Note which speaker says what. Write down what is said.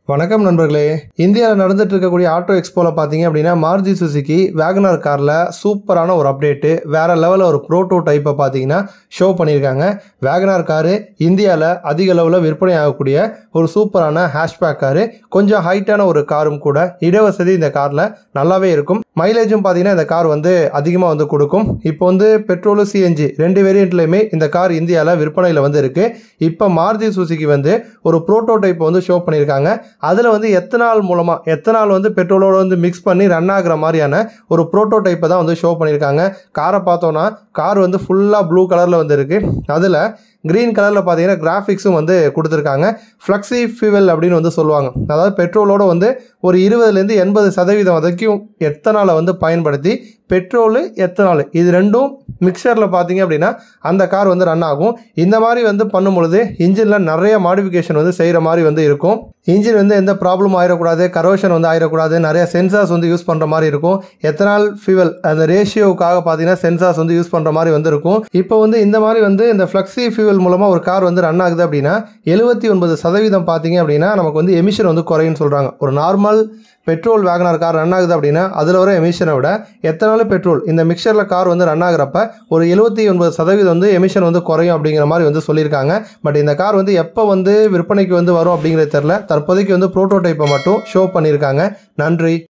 Speaker 1: வணக்கம் நண்பர்களே இந்தியாவில் நடந்துட்டு இருக்கக்கூடிய ஆட்டோ எக்ஸ்போவில் பார்த்தீங்க அப்படின்னா மாருதி சுசுகி வேகனார் காரில் சூப்பரான ஒரு அப்டேட்டு வேற லெவலில் ஒரு ப்ரோட்டோ டைப்பை பார்த்தீங்கன்னா ஷோ பண்ணியிருக்காங்க வேகனார் காரு இந்தியாவில் அதிக அளவில் விற்பனை ஆகக்கூடிய ஒரு சூப்பரான ஹேஷ்பேக் காரு கொஞ்சம் ஹைட்டான ஒரு காரும் கூட இடவசதி இந்த காரில் நல்லாவே இருக்கும் மைலேஜும் பார்த்தீங்கன்னா இந்த கார் வந்து அதிகமாக வந்து கொடுக்கும் இப்போ வந்து பெட்ரோலு சிஎன்ஜி ரெண்டு வேரியண்ட்லையுமே இந்த கார் இந்தியாவில் விற்பனையில் வந்து இருக்குது இப்போ மாருதி சுசுகி வந்து ஒரு ப்ரோட்டோ டைப்பை வந்து ஷோ பண்ணியிருக்காங்க அதில் வந்து எத்தனால் மூலமாக எத்தனால் வந்து பெட்ரோலோட வந்து மிக்ஸ் பண்ணி ரன் ஆகுற மாதிரியான ஒரு ப்ரோட்டோ டைப்பை தான் வந்து ஷோ பண்ணியிருக்காங்க காரை பார்த்தோன்னா கார் வந்து ஃபுல்லாக ப்ளூ கலரில் வந்து இருக்குது அதில் க்ரீன் கலரில் பார்த்தீங்கன்னா கிராஃபிக்ஸும் வந்து கொடுத்துருக்காங்க ஃப்ளக்ஸி ஃபியூவல் அப்படின்னு வந்து சொல்லுவாங்க அதாவது பெட்ரோலோட வந்து ஒரு இருபதுலேருந்து எண்பது சதவீதம் வரைக்கும் எத்தனாலை வந்து பயன்படுத்தி பெட்ரோலு எத்தனால் இது ரெண்டும் மிக்சரில் பார்த்தீங்க அப்படின்னா அந்த கார் வந்து ரன் ஆகும் இந்த மாதிரி வந்து பண்ணும் பொழுது இன்ஜினில் நிறைய மாடிஃபிகேஷன் வந்து செய்கிற மாதிரி வந்து இருக்கும் இன்ஜின் வந்து எந்த ப்ராப்ளமும் ஆயிடக்கூடாது கரோஷன் வந்து ஆயிடக்கூடாது நிறைய சென்சார்ஸ் வந்து யூஸ் பண்ணுற மாதிரி இருக்கும் எத்தனால் ஃபியூவல் அந்த ரேஷியோவுக்காக பார்த்தீங்கன்னா சென்சார்ஸ் வந்து யூஸ் பண்ணுற மாதிரி வந்து இருக்கும் இப்போ வந்து இந்த மாதிரி வந்து இந்த ஃப்ளக்ஸி ஃபியூவல் மூலமாக ஒரு கார் வந்து ரன் ஆகுது அப்படின்னா எழுபத்தி ஒன்பது சதவீதம் பார்த்தீங்க அப்படின்னா நமக்கு வந்து எமிஷன் வந்து குறையும்னு சொல்கிறாங்க ஒரு normal petrol WagonR car run ஆகுது அப்படின்னா அதில் வர எமிஷனை விட எத்தனால பெட்ரோல் இந்த மிக்சரில் கார் வந்து ரன் ஆகுறப்ப ஒரு எழுபத்தி ஒன்பது சதவீதம் வந்து எமிஷன் வந்து குறையும் அப்படிங்கிற மாதிரி வந்து சொல்லியிருக்காங்க பட் இந்த கார் வந்து எப்போ வந்து விற்பனைக்கு வந்து வரும் அப்படிங்கிறது தெரில தற்போதைக்கு வந்து ப்ரோட்டோடைப்பை மட்டும் ஷோ பண்ணியிருக்காங்க நன்றி